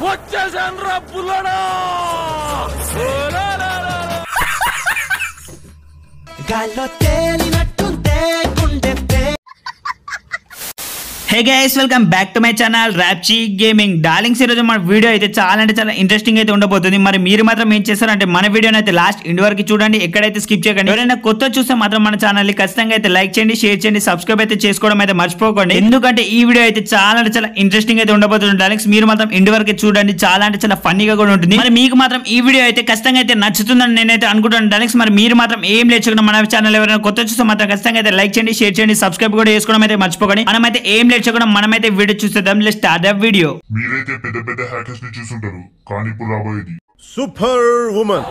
వచ్చేసాను రా పుల్లడా గాల్లో తేలినట్టుందే గుండె పే hey guys welcome back to my channel ర్యాప్చీ గేమింగ్ డార్లింగ్స్ ఈరోజు మన వీడియో అయితే చాలా అంటే చాలా ఇంట్రెస్టింగ్ అయితే ఉండబోతుంది మరి మీరు మాత్రం ఏం చేస్తారంటే మన వీడియోని అయితే లాస్ట్ ఇండ్ వరకు చూడండి ఎక్కడైతే స్కిప్ చేయకండి ఎవరైనా కొత్త చూస్తే మాత్రం మన ఛానల్ ని ఖచ్చితంగా అయితే లైక్ చేయండి షేర్ చేయండి సబ్స్క్రైబ్ అయితే చేసుకోవడం అయితే మర్చిపోకండి ఎందుకంటే ఈ వీడియో అయితే చాలా అంటే చాలా ఇంట్రెస్టింగ్ అయితే ఉండబోతుంది డార్లింగ్స్ మీరు మాత్రం ఇండ్ వరకు చూడండి చాలా అంటే చాలా ఫన్నీగా కూడా ఉంటుంది మరి మీకు మాత్రం ఈ వీడియో అయితే ఖచ్చితంగా అయితే నచ్చుతుందని నేనైతే అనుకుంటున్నాను డార్లింగ్స్ మరి మీరు మాత్రం ఏం లేచుకున్నా మన ఛానల్ ఎవరైనా కొత్త చూస్తే మాత్రం ఖచ్చితంగా అయితే లైక్ చేయండి షేర్ చేయండి సబ్స్క్రైబ్ కూడా చేసుకోవడం అయితే మర్చిపోకండి మనమైతే ఏం లేచుకున్నా మనమైతే వీడియో చూసేద్దాం లెట్ స్టార్ట్ ద వీడియో మీరైతే పెద్ద పెద్ద హ్యాకర్స్ ని చూసుంటారు కానీ ఇప్పుడు రాబోయేది సూపర్ ఉమెన్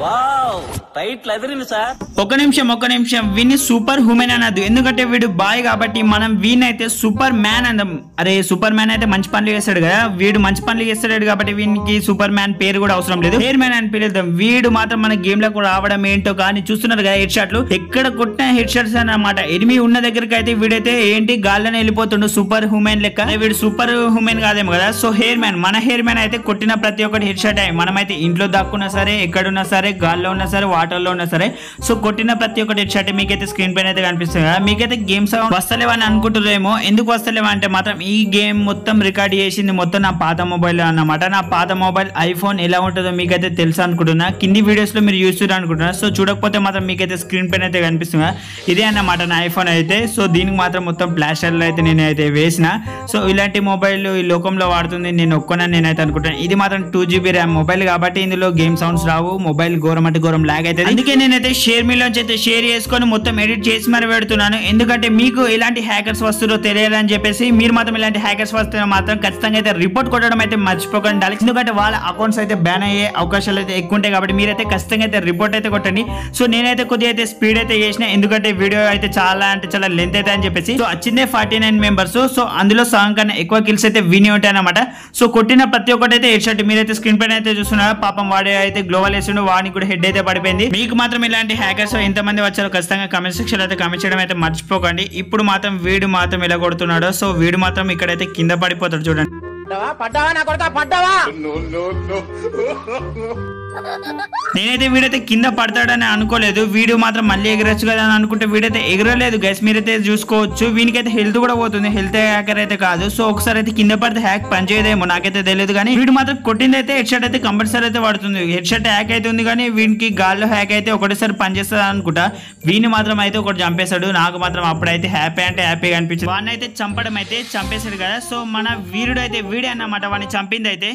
టైట్లు ఎదిరింది సార్ ఒక నిమిషం ఒక నిమిషం వీని సూపర్ హ్యూమెన్ అనదు ఎందుకంటే వీడు బాయ్ కాబట్టి మనం వీన్ అయితే సూపర్ మ్యాన్ అందాం అరే సూపర్ మ్యాన్ అయితే మంచి పనులు చేస్తాడు కదా వీడు మంచి పనులు చేస్తాడు కాబట్టి వీనికి సూపర్ మ్యాన్ పేరు కూడా అవసరం లేదు హెయిర్ మ్యాన్ అని పిలుద్దాం వీడు మాత్రం మన గేమ్ లో రావడం ఏంటో కానీ చూస్తున్నారు కదా హెడ్ షాట్లు ఎక్కడ కొట్టిన హెడ్ షాట్స్ అన్నమాట ఎనిమి ఉన్న దగ్గరికి అయితే వీడైతే ఏంటి గాల్లోనే వెళ్ళిపోతుండు సూపర్ హ్యూమెన్ లెక్క అరే వీడు సూపర్ హ్యూమెన్ కాదేమో కదా సో హెయిర్ మ్యాన్ మన హెయిర్ మ్యాన్ అయితే కొట్టిన ప్రతి ఒక్కటి హెడ్ షాట్ మనమైతే ఇంట్లో దాక్కున్నా సరే ఎక్కడున్నా సరే గాల్లో ఉన్నా సరే వాటర్ లో ఉన్నా సరే సో కొట్టిన ప్రతి ఒక్కటి హెడ్ షాట్ మీకైతే స్క్రీన్ పైన అయితే కనిపిస్తుంది కదా మీకైతే గేమ్స్ వస్తలేవని అనుకుంటున్నారేమో ఎందుకు వస్తలేవా అంటే మాత్రం ఈ గేమ్ మొత్తం రికార్డ్ చేసింది మొత్తం నా పాత మొబైల్ అన్నమాట నా పాత మొబైల్ ఐఫోన్ ఎలా ఉంటుందో మీకైతే తెలుసు అనుకుంటున్నా కింది వీడియోస్ లో మీరు చూస్తున్నారు అనుకుంటున్నా సో చూడకపోతే మాత్రం మీకైతే స్క్రీన్ పైన అయితే కనిపిస్తుంది కదా. ఇదే అన్నమాట నా ఐఫోన్ అయితే సో దీనికి మాత్రం మొత్తం ప్లాస్టర్లో అయితే నేను అయితే వేసిన సో ఇలాంటి మొబైల్ ఈ లోకంలో వాడుతుంది నేను ఒక్కనని నేనైతే అనుకుంటాను ఇది మాత్రం టూ జీబీ ర్యామ్ మొబైల్ కాబట్టి ఇందులో గేమ్ సౌండ్స్ రావు మొబైల్ ఘోరం అంటే ఘోరం లాగ్ అవుతుంది అందుకే నేనైతే షేర్ మీలోంచి అయితే షేర్ చేసుకొని మొత్తం ఎడిట్ చేసి మరి పెడుతున్నాను ఎందుకంటే మీకు ఎలాంటి హ్యాకర్స్ వస్తుందో తెలియాలని చెప్పేసి మీరు మాత్రం ఇలాంటి హ్యాకర్స్ వస్తే మాత్రం ఖచ్చితంగా అయితే రిపోర్ట్ కొట్టడం అయితే మర్చిపోకండి డార్లింగ్స్. ఎందుకంటే వాళ్ళ అకౌంట్స్ అయితే బ్యాన్ అయ్యే అవకాశాలు అయితే ఎక్కువ ఉంటాయి కాబట్టి మీరైతే ఖచ్చితంగా అయితే రిపోర్ట్ అయితే కొట్టండి సో నేనైతే కొద్దిగా అయితే స్పీడ్ అయితే చేసిన ఎందుకంటే వీడియో అయితే చాలా అంటే చాలా లెంత్ అయితే అని చెప్పేసి సో వచ్చిందే ఫార్టీ నైన్ మెంబర్స్ సో అందులో సగం కన్నా ఎక్కువ కిల్స్ అయితే విని ఉంటాయి అనమాట సో కొట్టిన ప్రతి ఒక్కటి అయితే హెడ్ షాట్ మీరైతే స్క్రీన్ పైన అయితే చూస్తున్నారా పాపం వాడే అయితే గ్లోవల్ వేసిండు వాడికి కూడా హెడ్ అయితే పడిపోయింది మీకు మాత్రం ఇలాంటి హ్యాకర్స్ ఎంతమంది వచ్చారో ఖచ్చితంగా కమెంట్ సెక్షన్ అయితే కమెంట్ చేయడం అయితే మర్చిపోకండి ఇప్పుడు మాత్రం వీడు మాత్రం ఎలా కొడుతున్నాడో సో వీడు మాత్రం ఇక్కడైతే కింద పడిపోతాడు చూడండి నేనైతే వీడైతే కింద పడతాడని అనుకోలేదు వీడు మాత్రం మళ్ళీ ఎగరొచ్చు కదా అని అనుకుంటే వీడైతే ఎగరలేదు గైస్ మీరైతే చూసుకోవచ్చు వీనికైతే హెల్త్ కూడా పోతుంది హెల్త్ హ్యాకర్ అయితే కాదు సో ఒకసారి అయితే కింద పడితే హ్యాక్ పనిచేయదేమో నాకైతే తెలియదు కానీ వీడు మాత్రం కొట్టింది అయితే హెడ్ షాట్ అయితే కంపల్సరీ అయితే పడుతుంది హెడ్ షాట్ హ్యాక్ అయితే ఉంది కానీ వీనికి గాల్లో హ్యాక్ అయితే ఒకటేసారి పనిచేస్తుంది అనుకుంటా వీని మాత్రం అయితే ఒకటి చంపేశాడు నాకు మాత్రం అప్పుడైతే హ్యాపీ అంటే హ్యాపీగా అనిపించింది వాడిని అయితే చంపడం అయితే చంపేశాడు కదా సో మన వీరుడు అయితే వీడే అన్నమాట వాడిని చంపింది అయితే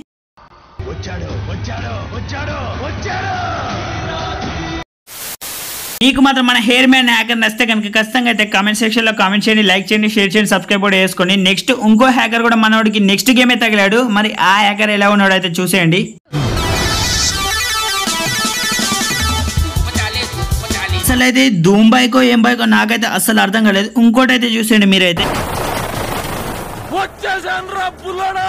మీకు మాత్రం మన హెయిర్ మ్యాన్ హ్యాకర్ నచ్చితే కనుక ఖచ్చితంగా అయితే కామెంట్ సెక్షన్ లో కామెంట్ చేయండి లైక్ చేయండి షేర్ చేయండి సబ్స్క్రైబ్ కూడా చేసుకోండి నెక్స్ట్ ఇంకో హ్యాకర్ కూడా మనోడికి నెక్స్ట్ గేమే తగిలాడు మరి ఆ హ్యాకర్ ఎలా ఉన్నాడో అయితే చూసేయండి అసలు అయితే ధూమ్ బైకో ఏం బైకో నాకైతే అస్సలు అర్థం కాలేదు ఇంకోటి అయితే చూసేయండి మీరైతే వచ్చేసాను రా పుల్లడా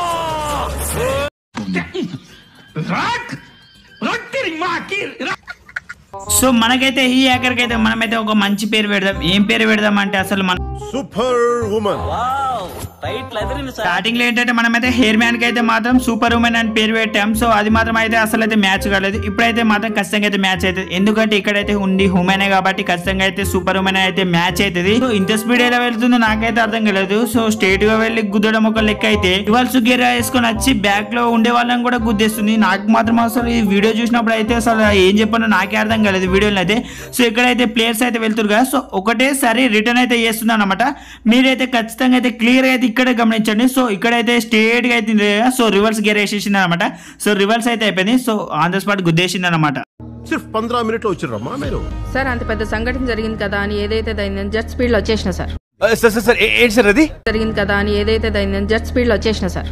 సో మనకైతే ఈ హ్యాకర్కి అయితే మనమైతే ఒక మంచి పేరు పెడదాం ఏం పేరు పెడదాం అంటే అసలు మన సూపర్ ఉమెన్ టైట్లు ఎదిరింది సార్ స్టార్టింగ్ లో ఏంటంటే మనమైతే హెయిర్ మ్యాన్ కి అయితే మాత్రం సూపర్ ఉమెన్ అని పేరు పెట్టాం సో అది మాత్రం అయితే అసలు అయితే మ్యాచ్ కాలేదు ఇప్పుడైతే మాత్రం ఖచ్చితంగా అయితే మ్యాచ్ అవుతుంది ఎందుకంటే ఇక్కడైతే ఉంది హుమెనే కాబట్టి ఖచ్చితంగా అయితే సూపర్ ఉమెన్ అయితే మ్యాచ్ అవుతుంది సో ఇంత స్పీడ్ ఎలా వెళ్తుందో నాకైతే అర్థం కాలేదు సో స్ట్రేట్ గా వెళ్ళి గుద్దడం ఒక లెక్క అయితే ఇవాళ గేర్ వేసుకొని వచ్చి బ్యాక్ లో ఉండే వాళ్ళని కూడా గుద్దేస్తుంది నాకు మాత్రం అసలు ఈ వీడియో చూసినప్పుడు అయితే అసలు ఏం చెప్పానో నాకే అర్థం కాలేదు వీడియోలో అయితే సో ఇక్కడైతే ప్లేయర్స్ అయితే వెళ్తారు కదా సో ఒకటేసారి రిటర్న్ అయితే చేస్తున్నాను అనమాట మీరైతే ఖచ్చితంగా అయితే క్లియర్ అయితే ఇక్కడే గమనించండి సో ఇక్కడైతే స్ట్రేట్ గా అయితే ఉంది కదా, సో రివర్స్ గేర్ వేసేసింది అనమాట సో రివర్స్ అయితే అయిపోయింది సో ఆన్ ద స్పాట్ గుద్దేసింది అనమాట సిర్ఫ్ పంద్రా మినిట్ లో వచ్చిర్రమ్మా మీరు సార్ అంత పెద్ద సంఘటన జరిగింది కదా అని ఏదైతే దైందని జెట్ స్పీడ్ లో వచ్చేసిన సార్ సార్ సార్ సార్ ఏ- ఏంటి సార్ అది జరిగింది కదా అని ఏదైతే దైందని జెట్ స్పీడ్ లో వచ్చేసిన సార్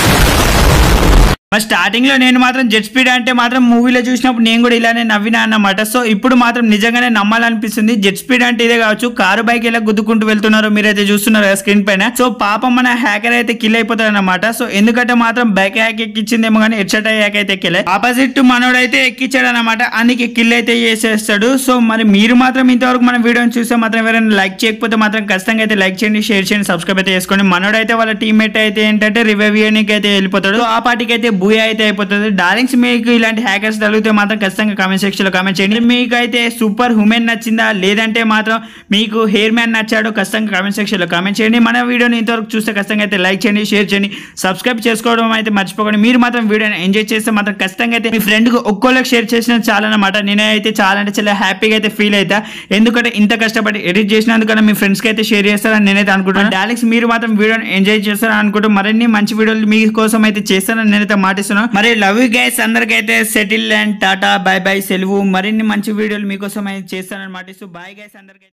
మరి స్టార్టింగ్ లో నేను మాత్రం జెట్ స్పీడ్ అంటే మాత్రం మూవీలో చూసినప్పుడు నేను కూడా ఇలానే నవ్వినా అన్నమాట సో ఇప్పుడు మాత్రం నిజంగానే నమ్మాలనిపిస్తుంది జెట్ స్పీడ్ అంటే ఇదే కావచ్చు కారు బైక్ ఎలా గుద్దుకుంటూ వెళ్తున్నారో మీరైతే చూస్తున్నారు కదా స్క్రీన్ పైన సో పాపం మన హ్యాకర్ అయితే కిల్ అయిపోతాడు అనమాట సో ఎందుకంటే మాత్రం బైక్ హ్యాక్ ఎక్కించిందేమో కానీ హెడ్షాట్ హ్యాక్ అయితే ఎక్కలే ఆపోజిట్ మనోడైతే ఎక్కించాడు అనమాట అందుకే కిల్ అయితే చేసేస్తాడు సో మరి మీరు మాత్రం ఇంతవరకు మన వీడియోని చూస్తే మాత్రం ఎవరైనా లైక్ చేయకపోతే మాత్రం ఖచ్చితంగా అయితే లైక్ చేయండి షేర్ చేయండి సబ్స్క్రైబ్ అయితే చేసుకోండి మనోడైతే వాళ్ళ టీమ్మేట్ అయితే ఏంటంటే రివైవ్ చేయడానికి అయితే వెళ్ళిపోతాడు సో ఆ పార్టీకి అయితే బూయా అయితే అయిపోతుంది డార్లింగ్స్ మీకు ఇలాంటి హ్యాకర్స్ తగిలితే మాత్రం ఖచ్చితంగా కామెంట్ సెక్షన్ లో కామెంట్ చేయండి మీకు అయితే సూపర్ ఉమెన్ నచ్చిందా లేదంటే మాత్రం మీకు హెయిర్ మ్యాన్ నచ్చాడో ఖచ్చితంగా కామెంట్ సెక్షన్ లో కామెంట్ చేయండి మన వీడియోని ఇంతవరకు చూస్తే ఖచ్చితంగా అయితే లైక్ చేయండి షేర్ చేయండి సబ్స్క్రైబ్ చేసుకోవడం అయితే మర్చిపోకండి మీరు మాత్రం వీడియోని ఎంజాయ్ చేస్తే మాత్రం ఖచ్చితంగా అయితే మీ ఫ్రెండ్ కు ఒక్కోళ్ళకి షేర్ చేసిన చాలా అనమాట నేనైతే చాలా అంటే చాలా హ్యాపీగా అయితే ఫీల్ అవుతా ఎందుకంటే ఇంత కష్టపడి ఎడిట్ చేసినందుకన్నా మీ ఫ్రెండ్స్ కి అయితే షేర్ చేస్తారని నేనైతే అనుకుంటున్నాను డాలిక్స్ మీరు మాత్రం వీడియోని ఎంజాయ్ చేస్తారని అనుకుంటూ మరిన్ని మంచి వీడియోలు మీ కోసం అయితే చేస్తానని నేనైతే మాటిస్తున్నాను మరి లవ్ యూ గైస్ అందరికైతే settle and tata bye bye సెలవు మరిన్ని మంచి వీడియోలు మీకోసం అయితే చేస్తానని మాటిస్తూ బాయ్ గైస్ అందరికీ